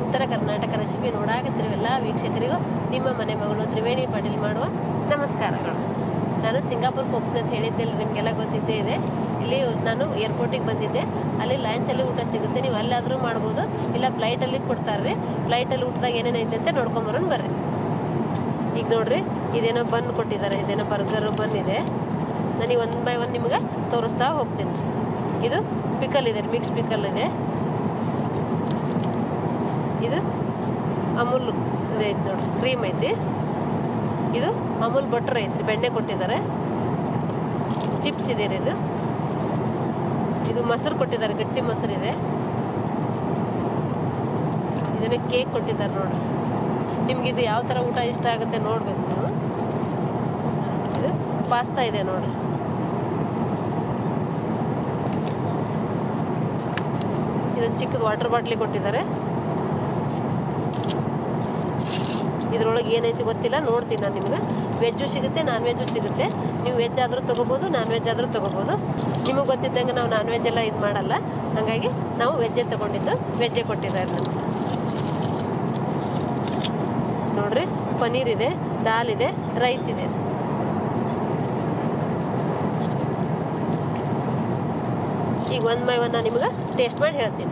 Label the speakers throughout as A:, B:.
A: ಉತ್ತರ ಕರ್ನಾಟಕ ರೆಸಿಪಿ ನೋಡಾಕತ್ತಿರುವ ಎಲ್ಲ ವೀಕ್ಷಕರಿಗೂ ನಿಮ್ಮ ಮನೆ ಮಗಳು ತ್ರಿವೇಣಿ ಪಾಟೀಲ್ ಮಾಡುವ ನಮಸ್ಕಾರಗಳು ನಾನು ಸಿಂಗಾಪುರ್ಗೆ ಹೋಗ್ತೀನಿ ಅಂತ ಹೇಳಿದ್ದೆ ನಿಮಗೆಲ್ಲ ಗೊತ್ತಿದ್ದೇ ಇದೆ ಇಲ್ಲಿ ನಾನು ಏರ್ಪೋರ್ಟಿಗೆ ಬಂದಿದ್ದೆ ಅಲ್ಲಿ ಲಾಂಚಲ್ಲಿ ಊಟ ಸಿಗುತ್ತೆ ನೀವು ಅಲ್ಲಾದರೂ ಮಾಡ್ಬೋದು ಇಲ್ಲ ಫ್ಲೈಟಲ್ಲಿ ಕೊಡ್ತಾರೆ ಫ್ಲೈಟಲ್ಲಿ ಊಟದಾಗ ಏನೇನು ಐತೆ ಅಂತ ನೋಡ್ಕೊಂಬರೋಣ ಬರ್ರಿ ಈಗ ನೋಡ್ರಿ ಇದೇನೋ ಬನ್ ಕೊಟ್ಟಿದ್ದಾರೆ ಇದೇನೋ ಬರ್ಗರ್ ಬನ್ ಇದೆ ನಾನು ಒನ್ ಬೈ ಒನ್ ನಿಮ್ಗೆ ತೋರಿಸ್ತಾ ಹೋಗ್ತೀನಿ ಇದು ಪಿಕಲ್ ಇದೆ ಮಿಕ್ಸ್ ಪಿಕಲ್ ಇದೆ ಇದು ಅಮೂಲ್ ಇದು ಐತೆ ನೋಡ್ರಿ ಕ್ರೀಮ್ ಐತಿ ಇದು ಅಮೂಲ್ ಬಟ್ರ್ ಐತ್ರಿ ಬೆಣ್ಣೆ ಕೊಟ್ಟಿದ್ದಾರೆ ಚಿಪ್ಸ್ ಇದೆ ರೀ ಇದು ಇದು ಮೊಸರು ಕೊಟ್ಟಿದ್ದಾರೆ ಗಟ್ಟಿ ಮೊಸರು ಇದೆ ಇದನ್ನ ಕೇಕ್ ಕೊಟ್ಟಿದ್ದಾರೆ ನೋಡ್ರಿ ನಿಮ್ಗೆ ಇದು ಯಾವ ಥರ ಊಟ ಇಷ್ಟ ಆಗುತ್ತೆ ನೋಡ್ಬೇಕು ನೀವು ಇದು ಪಾಸ್ತಾ ಇದೆ ನೋಡ್ರಿ ಇದು ಚಿಕ್ಕದು ವಾಟರ್ ಬಾಟ್ಲಿ ಕೊಟ್ಟಿದ್ದಾರೆ ಇದ್ರೊಳಗೆ ಏನೈತಿ ಗೊತ್ತಿಲ್ಲ ನೋಡ್ತೀನಿ ನಾನು ನಿಮ್ಗೆ ವೆಜ್ಜು ಸಿಗುತ್ತೆ ನಾನ್ ವೆಜ್ಜು ಸಿಗುತ್ತೆ ನೀವು ವೆಜ್ ಆದರೂ ತೊಗೋಬೋದು ನಾನ್ ವೆಜ್ ಆದರೂ ತೊಗೋಬೋದು ನಿಮಗೆ ಗೊತ್ತಿದ್ದಂಗೆ ನಾವು ನಾನ್ ವೆಜ್ ಎಲ್ಲ ಇದು ಮಾಡಲ್ಲ ಹಾಗಾಗಿ ನಾವು ವೆಜ್ಜೇ ತೊಗೊಂಡಿದ್ದು ವೆಜ್ಜೇ ಕೊಟ್ಟಿದ್ದಾರೆ ನಮ್ಗೆ ನೋಡ್ರಿ ಪನ್ನೀರ್ ಇದೆ ದಾಲ್ ಇದೆ ರೈಸ್ ಇದೆ ಈಗ ಒನ್ ಬೈ ಒನ್ ನಾನು ನಿಮ್ಗೆ ಟೇಸ್ಟ್ ಮಾಡಿ ಹೇಳ್ತೀನಿ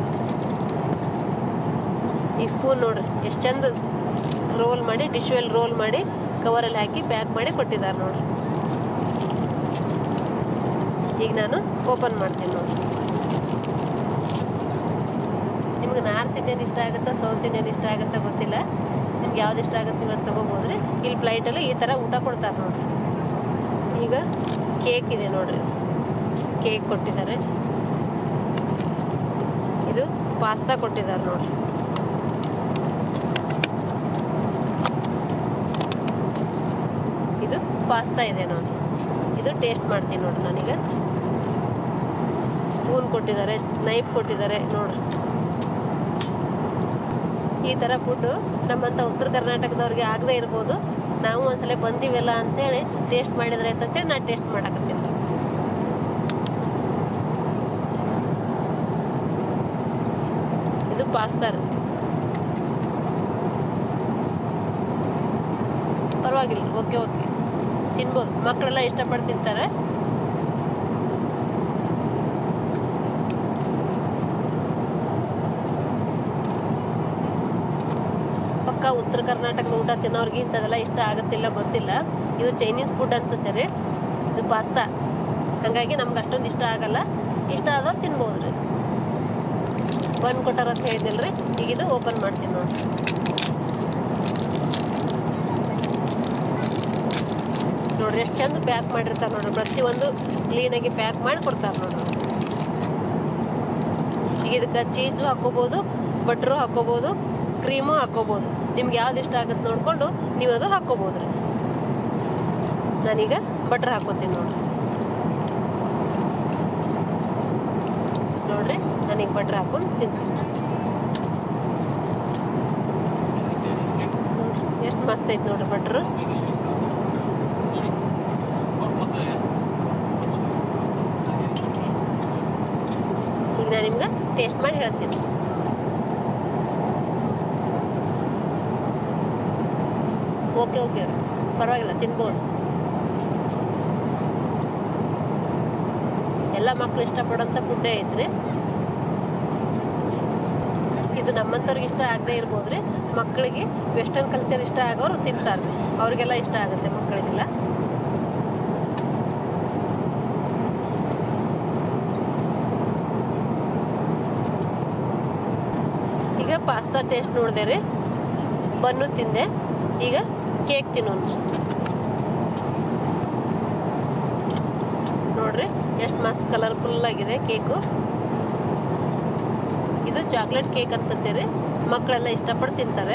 A: ಈಗ ಸ್ಪೂನ್ ನೋಡ್ರಿ ಎಷ್ಟು ಚಂದ ರೋಲ್ ಮಾಡಿ ಟಿಶ್ಯೂಯಲ್ಲಿ ರೋಲ್ ಮಾಡಿ ಕವರಲ್ಲಿ ಹಾಕಿ ಪ್ಯಾಕ್ ಮಾಡಿ ಕೊಟ್ಟಿದ್ದಾರೆ ನೋಡ್ರಿ ಈಗ ನಾನು ಓಪನ್ ಮಾಡ್ತೀನಿ ನೋಡ್ರಿ ನಿಮ್ಗೆ ನಾರ್ತ್ ಇಂಡಿಯನ್ ಇಷ್ಟ ಆಗುತ್ತಾ ಸೌತ್ ಇಂಡಿಯನ್ ಇಷ್ಟ ಆಗುತ್ತಾ ಗೊತ್ತಿಲ್ಲ ನಿಮ್ಗೆ ಯಾವ್ದು ಇಷ್ಟ ಆಗುತ್ತೆ ಇವತ್ತು ತೊಗೋಬೋದ್ರಿ ಇಲ್ಲಿ ಫ್ಲೈಟಲ್ಲಿ ಈ ಥರ ಊಟ ಕೊಡ್ತಾರೆ ನೋಡ್ರಿ ಈಗ ಕೇಕ್ ಇದೆ ನೋಡ್ರಿ ಕೇಕ್ ಕೊಟ್ಟಿದ್ದಾರೆ ಇದು ಪಾಸ್ತಾ ಕೊಟ್ಟಿದ್ದಾರೆ ನೋಡ್ರಿ ಇದು ಪಾಸ್ತಾ ಇದೆ ನೋಡ್ರಿ ಇದು ಟೇಸ್ಟ್ ಮಾಡ್ತೀನಿ ನೋಡ್ರಿ ನಾನೀಗ ಸ್ಪೂನ್ ಕೊಟ್ಟಿದ್ದಾರೆ ನೈಫ್ ಕೊಟ್ಟಿದ್ದಾರೆ ನೋಡ್ರಿ ಈ ಥರ ಫುಡ್ಡು ನಮ್ಮಂಥ ಉತ್ತರ ಕರ್ನಾಟಕದವ್ರಿಗೆ ಆಗದೆ ಇರ್ಬೋದು ನಾವು ಒಂದ್ಸಲ ಬಂದಿವೆಲ್ಲ ಅಂತೇಳಿ ಟೇಸ್ಟ್ ಮಾಡಿದ್ರೆ ಅಂತೇಳಿ ನಾನು ಟೇಸ್ಟ್ ಮಾಡಕತ್ತೀನಿ ಇದು ಪಾಸ್ತಾ ರೀ ಪರವಾಗಿಲ್ಲ ಓಕೆ ಓಕೆ ತಿನ್ಬೋದು ಮಕ್ಕಳೆಲ್ಲ ಇಷ್ಟಪಟ್ಟು ತಿಂತಾರೆ ಪಕ್ಕ ಉತ್ತರ ಕರ್ನಾಟಕದ ಊಟ ತಿನ್ನೋರ್ಗೆ ಇಂಥದೆಲ್ಲ ಇಷ್ಟ ಆಗುತ್ತಿಲ್ಲ ಗೊತ್ತಿಲ್ಲ ಇದು ಚೈನೀಸ್ ಫುಡ್ ಅನ್ಸುತ್ತೆ ರೀ ಇದು ಪಾಸ್ತಾ ಹಾಗಾಗಿ ನಮ್ಗೆ ಅಷ್ಟೊಂದು ಇಷ್ಟ ಆಗಲ್ಲ ಇಷ್ಟ ಆದವ್ರು ತಿನ್ಬೋದು ರೀ ಬಂದು ಕೊಟ್ಟಾರ ಅಂತ ಹೇಳಿದಿಲ್ರಿ ಈಗ ಇದು ಓಪನ್ ಮಾಡ್ತೀನಿ ನೋಡಿ ನೋಡ್ರಿ ಎಷ್ಟು ಚಂದ ಪ್ಯಾಕ್ ಮಾಡಿರ್ತಾರೆ ನೋಡ್ರಿ ಪ್ರತಿಯೊಂದು ಕ್ಲೀನಾಗಿ ಪ್ಯಾಕ್ ಮಾಡಿ ಕೊಡ್ತಾರೆ ನೋಡ್ರಿ ಈಗ ಇದಕ್ಕೆ ಚೀಸು ಹಾಕೋಬೋದು ಬಟ್ರು ಹಾಕೋಬೋದು ಕ್ರೀಮು ಹಾಕೋಬೋದು ನಿಮ್ಗೆ ಯಾವ್ದು ಇಷ್ಟ ಆಗುತ್ತೆ ನೋಡ್ಕೊಂಡು ನೀವು ಅದು ಹಾಕೋಬೋದು ರೀ ನಾನೀಗ ಬಟ್ರ್ ಹಾಕೋತೀನಿ ನೋಡ್ರಿ ನೋಡ್ರಿ ನಾನೀಗ ಬಟ್ರ್ ಹಾಕೊಂಡು ತಿಂತೀನಿ ಎಷ್ಟು ಮಸ್ತ್ ಐತೆ ನೋಡ್ರಿ ಬಟ್ರು ಈಗ ನಾನು ನಿಮ್ಗೆ ಟೇಸ್ಟ್ ಮಾಡಿ ಹೇಳ್ತೀನಿ ಓಕೆ ಓಕೆ ಪರವಾಗಿಲ್ಲ ತಿನ್ಬೋದು ಎಲ್ಲ ಮಕ್ಕಳು ಇಷ್ಟಪಡೋಂಥ ಫುಡ್ಡೇ ಐತ್ರಿ ಇದು ನಮ್ಮಂಥವ್ರಿಗೆ ಇಷ್ಟ ಆಗದೆ ಇರ್ಬೋದು ರೀ ಮಕ್ಕಳಿಗೆ ವೆಸ್ಟರ್ನ್ ಕಲ್ಚರ್ ಇಷ್ಟ ಆಗೋರು ತಿಂತಾರೆ ರೀ ಅವ್ರಿಗೆಲ್ಲ ಇಷ್ಟ ಆಗುತ್ತೆ ಮಕ್ಕಳಿಗೆಲ್ಲ ಈಗ ಪಾಸ್ತಾ ಟೇಸ್ಟ್ ನೋಡಿದೆ ರೀ ಬನ್ನು ತಿಂದೆ ಈಗ ಕೇಕ್ ತಿನ್ನೋಣ ನೋಡ್ರಿ ಎಷ್ಟು ಮಸ್ತ್ ಕಲರ್ಫುಲ್ ಆಗಿದೆ ಕೇಕು ಇದು ಚಾಕ್ಲೇಟ್ ಕೇಕ್ ಅನ್ಸುತ್ತೆ ರೀ ಮಕ್ಕಳೆಲ್ಲ ಇಷ್ಟಪಟ್ಟು ತಿಂತಾರೆ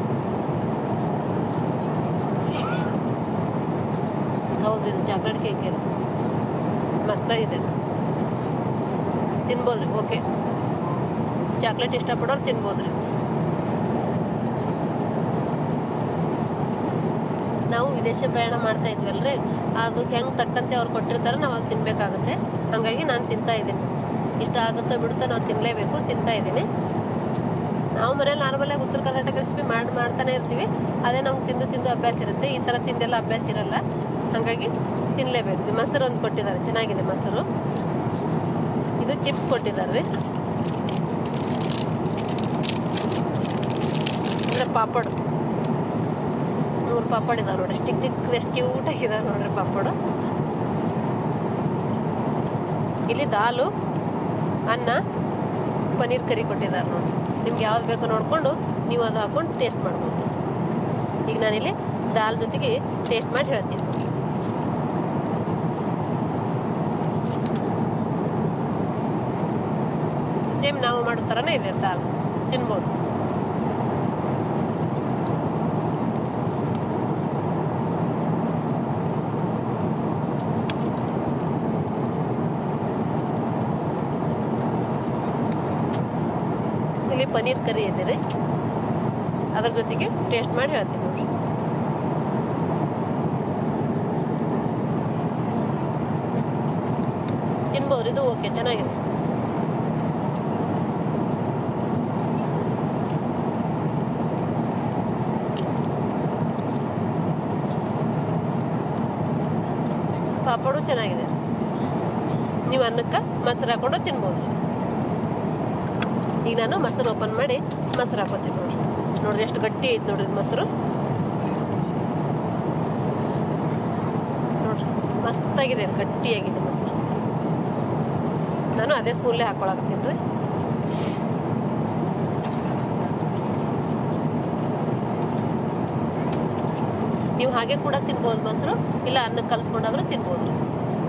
A: ಹೌದು ಇದು ಚಾಕ್ಲೇಟ್ ಕೇಕ್ ಇದು ಮಸ್ತಾಗಿದೆ ತಿನ್ಬೋದ್ರಿ ಓಕೆ ಚಾಕ್ಲೇಟ್ ಇಷ್ಟಪಡೋರು ತಿನ್ಬೋದ್ರಿ ನಾವು ವಿದೇಶ ಪ್ರಯಾಣ ಮಾಡ್ತಾ ಇದ್ವಲ್ರಿ ಅದಕ್ಕೆ ಹೆಂಗೆ ತಕ್ಕಂತೆ ಅವ್ರು ಕೊಟ್ಟಿರ್ತಾರೆ ನಾವು ಅದು ತಿನ್ಬೇಕಾಗುತ್ತೆ ಹಾಗಾಗಿ ನಾನು ತಿಂತಾ ಇದ್ದೀನಿ ಇಷ್ಟ ಆಗುತ್ತೋ ಬಿಡುತ್ತೋ ನಾವು ತಿನ್ನಲೇಬೇಕು ತಿಂತಾ ಇದ್ದೀನಿ ನಾವು ಮನೇಲಿ ನಾರ್ಮಲಾಗಿ ಉತ್ತರ ಕರ್ನಾಟಕ ರೆಸಿಪಿ ಮಾಡಿ ಮಾಡ್ತಾನೆ ಇರ್ತೀವಿ ಅದೇ ನಮ್ಗೆ ತಿಂದು ತಿಂದು ಅಭ್ಯಾಸ ಇರುತ್ತೆ ಈ ಥರ ತಿಂದೆಲ್ಲ ಅಭ್ಯಾಸ ಇರಲ್ಲ ಹಾಗಾಗಿ ತಿನ್ನಲೇಬೇಕು ಮೊಸರು ಒಂದು ಕೊಟ್ಟಿದ್ದಾರೆ ಚೆನ್ನಾಗಿದೆ ಮೊಸರು ಇದು ಚಿಪ್ಸ್ ಕೊಟ್ಟಿದ್ದಾರೆ ರೀ ಅಂದರೆ ಪಾಪಡ್ ಮೂರು ಪಾಪಡ್ ಇದಾವೆ ನೋಡ್ರಿ ಚಿಕ್ಕ ಚಿಕ್ಕ ಎಷ್ಟು ಕ್ಯೂಟ್ ಆಗಿದಾವೆ ನೋಡ್ರಿ ಪಾಪಡು ಇಲ್ಲಿ ದಾಲು ಅನ್ನ ಪನ್ನೀರ್ ಕರಿ ಕೊಟ್ಟಿದ್ದಾರೆ ನೋಡಿ ನಿಮ್ಗೆ ಯಾವ್ದು ಬೇಕೋ ನೋಡಿಕೊಂಡು ನೀವು ಅದು ಹಾಕೊಂಡು ಟೇಸ್ಟ್ ಮಾಡ್ಬೋದು ಈಗ ನಾನಿಲ್ಲಿ ದಾಲ್ ಜೊತೆಗೆ ಟೇಸ್ಟ್ ಮಾಡಿ ಹೇಳ್ತೀನಿ ಸೇಮ್ ನಾವು ಮಾಡೋ ಥರನೇ ಇದೆ ದಾಲ್ ತಿನ್ಬೋದು ಇಲ್ಲಿ ಪನ್ನೀರ್ ಕರಿ ಇದೆ ರೀ ಅದ್ರ ಜೊತೆಗೆ ಟೇಸ್ಟ್ ಮಾಡಿ ಹೇಳ್ತೀನಿ ನೋಡ್ರಿ ತಿನ್ಬೋದು ಇದು ಓಕೆ ಚೆನ್ನಾಗಿದೆ ಪಾಪಡು ಚೆನ್ನಾಗಿದೆ ನೀವು ಅನ್ನಕ್ಕೆ ಮೊಸರು ಹಾಕೊಂಡು ತಿನ್ಬೋದು ಈಗ ನಾನು ಮೊಸರು ಓಪನ್ ಮಾಡಿ ಮೊಸರು ಹಾಕೋತೀನಿ ನೋಡ್ರಿ ನೋಡ್ರಿ ಎಷ್ಟು ಗಟ್ಟಿ ಐತೆ ನೋಡ್ರಿ ಇದು ಮೊಸರು ನೋಡ್ರಿ ಮಸ್ತಾಗಿದೆ ಇದು ಗಟ್ಟಿಯಾಗಿದೆ ಮೊಸರು ನಾನು ಅದೇ ಸ್ಪೂನ್ಲೇ ಹಾಕೊಳಕತ್ತೀನಿ ರೀ ನೀವು ಹಾಗೆ ಕೂಡ ತಿನ್ಬೋದು ಮೊಸರು ಇಲ್ಲ ಅನ್ನಕ್ಕೆ ಕಲಿಸ್ಕೊಂಡಾದ್ರೂ ತಿನ್ಬೋದು ರೀ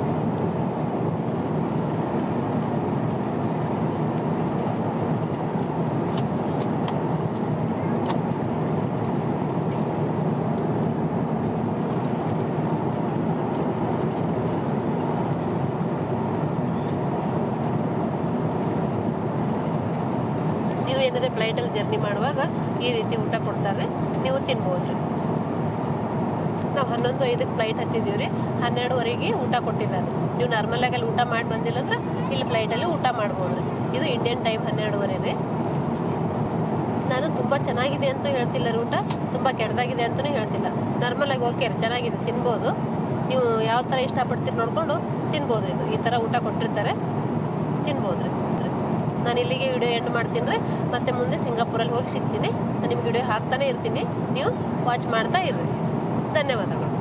A: ನೀವು ಏನಾದ್ರೆ ಫ್ಲೈಟಲ್ಲಿ ಜರ್ನಿ ಮಾಡುವಾಗ ಈ ರೀತಿ ಊಟ ಕೊಡ್ತಾರೆ ನೀವು ತಿನ್ಬೋದು ರೀ ನಾವು ಹನ್ನೊಂದು ಐದಕ್ಕೆ ಫ್ಲೈಟ್ ಹತ್ತಿದ್ದೀವಿ ರೀ ಹನ್ನೆರಡುವರೆಗೆ ಊಟ ಕೊಟ್ಟಿದ್ದಾರೆ ನೀವು ನಾರ್ಮಲಾಗಿ ಅಲ್ಲಿ ಊಟ ಮಾಡಿ ಬಂದಿಲ್ಲ ಅಂದ್ರೆ ಇಲ್ಲಿ ಫ್ಲೈಟಲ್ಲಿ ಊಟ ಮಾಡ್ಬೋದು ರೀ ಇದು ಇಂಡಿಯನ್ ಟೈಮ್ ಹನ್ನೆರಡುವರೆ ರೀ ನಾನು ತುಂಬ ಚೆನ್ನಾಗಿದೆ ಅಂತ ಹೇಳ್ತಿಲ್ಲ ರೀ ಊಟ ತುಂಬ ಕೆಟ್ಟದಾಗಿದೆ ಅಂತಲೂ ಹೇಳ್ತಿಲ್ಲ ನಾರ್ಮಲಾಗಿ ಓಕೆ ರೀ ಚೆನ್ನಾಗಿದೆ ತಿನ್ಬೋದು ನೀವು ಯಾವ ಥರ ಇಷ್ಟಪಡ್ತೀರಿ ನೋಡಿಕೊಂಡು ತಿನ್ಬೋದು ರೀ ಇದು ಈ ಥರ ಊಟ ಕೊಟ್ಟಿರ್ತಾರೆ ತಿನ್ಬೋದು ರೀ ನಾನು ಇಲ್ಲಿಗೆ ವಿಡಿಯೋ ಎಂಡ್ ಮಾಡ್ತೀನಿ ರೀ ಮತ್ತೆ ಮುಂದೆ ಸಿಂಗಾಪುರಲ್ಲಿ ಹೋಗಿ ಸಿಗ್ತೀನಿ ನಾನು ನಿಮ್ಗೆ ವಿಡಿಯೋ ಹಾಕ್ತಾನೆ ಇರ್ತೀನಿ ನೀವು ವಾಚ್ ಮಾಡ್ತಾ ಇರ್ರಿ ಧನ್ಯವಾದಗಳು